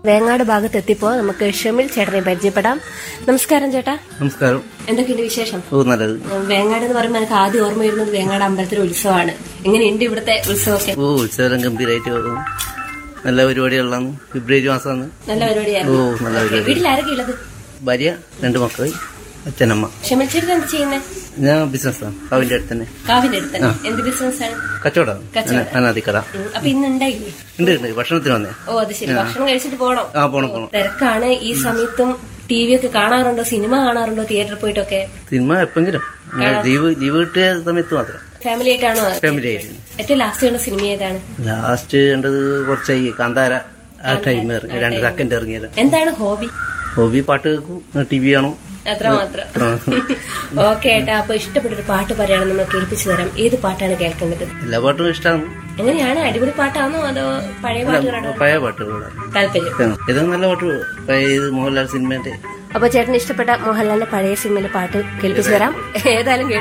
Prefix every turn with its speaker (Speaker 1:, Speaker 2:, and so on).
Speaker 1: വേങ്ങാട് ഭാഗത്ത് എത്തിപ്പോ നമുക്ക് ഷമിൽ ചേട്ടനെ പരിചയപ്പെടാം നമസ്കാരം ചേട്ടാ
Speaker 2: നമസ്കാരം
Speaker 1: എന്തൊക്കെയുണ്ട് വിശേഷം
Speaker 2: ഓ നല്ലത്
Speaker 1: വേങ്ങാട് എന്ന് പറയുമ്പോൾ എനിക്ക് ആദ്യം ഓർമ്മ വരുന്നത് വേങ്ങാട് അമ്പലത്തിലെ ഉത്സവമാണ് എങ്ങനെയുണ്ട് ഇവിടുത്തെ ഉത്സവമൊക്കെ
Speaker 2: ഓ ഉത്സവം ഗംഭീരമായിട്ട് പോകും നല്ല പരിപാടികളാണ് ഫെബ്രുവരി മാസമാണ്
Speaker 1: നല്ല
Speaker 2: ഓ
Speaker 1: പരിപാടിയായിരുന്നു
Speaker 2: നല്ല പരിപാടി
Speaker 1: വീട്ടിൽ ആരൊക്കെ ഉള്ളത്
Speaker 2: ഭാര്യ രണ്ട് മക്കൾ അച്ഛനമ്മ
Speaker 1: ഷമിൽ ചേട്ടൻ എന്ത് ചെയ്യുന്നത്
Speaker 2: ഞാൻ ബിസിനസ്സാണ് കാവിന്റെ അടുത്ത് തന്നെ
Speaker 1: കാവിന്റെ അടുത്ത് തന്നെ എന്ത് ബിസിനസ് ആണ്
Speaker 2: കച്ചവടമാണ്
Speaker 1: കച്ചവടം.
Speaker 2: അനാദിക്കട
Speaker 1: ഉം, അപ്പൊ ഇന്ന് ഉണ്ടായില്ലേ
Speaker 2: ഉണ്ട് ഉണ്ട് ഭക്ഷണത്തിന് വന്നേ
Speaker 1: ഓ അത് ശരി ഭക്ഷണം കഴിച്ചിട്ട് പോണോ
Speaker 2: ആ പോണം പോണം
Speaker 1: തിരക്കാണ് ഈ സമയത്തും ടി വി ഒക്കെ കാണാറുണ്ടോ സിനിമ കാണാറുണ്ടോ തിയേറ്ററിൽ പോയിട്ടൊക്കെ
Speaker 2: സിനിമ എപ്പെങ്കിലും അങ്ങനെ ലീവ് ലീവ് കിട്ടിയ സമയത്ത് മാത്രം
Speaker 1: ഫാമിലി ആയിട്ടാണോ
Speaker 2: ഫാമിലി ആയിട്ട്
Speaker 1: ഏറ്റവും ലാസ്റ്റ് കണ്ട സിനിമ ഏതാണ്
Speaker 2: ലാസ്റ്റ് കണ്ടത് കുറച്ചായി കാന്താര ആ ടൈം ഇറങ്ങി രണ്ട് സെക്കൻഡ് ഇറങ്ങിയത്
Speaker 1: എന്താണ് ഹോബി
Speaker 2: ഹോബി പാട്ട് കേൾക്കും ടി വി കാണും
Speaker 1: അത്ര മാത്രം ഓക്കെ ഏട്ടാ അപ്പൊ ഇഷ്ടപ്പെട്ടൊരു പാട്ട് പറയുകയാണ് നമ്മൾ കേൾപ്പിച്ചു തരാം ഏത് പാട്ടാണ് കേൾക്കേണ്ടത്
Speaker 2: എല്ലാ പാട്ടും ഇഷ്ടമാണ്
Speaker 1: എങ്ങനെയാണ് അടിപൊളി പാട്ടാണോ അതോ പഴയ പാട്ടുകളാണോ
Speaker 2: പഴയ പാട്ടുകളോട്
Speaker 1: താല്പര്യം
Speaker 2: ഇത് നല്ല പാട്ട് പഴയ ഇത് മോഹൻലാൽ സിനിമേന്റെ
Speaker 1: അപ്പൊ ചേട്ടന് ഇഷ്ടപ്പെട്ട മോഹൻലാലിന്റെ പഴയ സിനിമയിലെ പാട്ട് കേൾപ്പിച്ചു തരാം ഏതായാലും കേട്ടു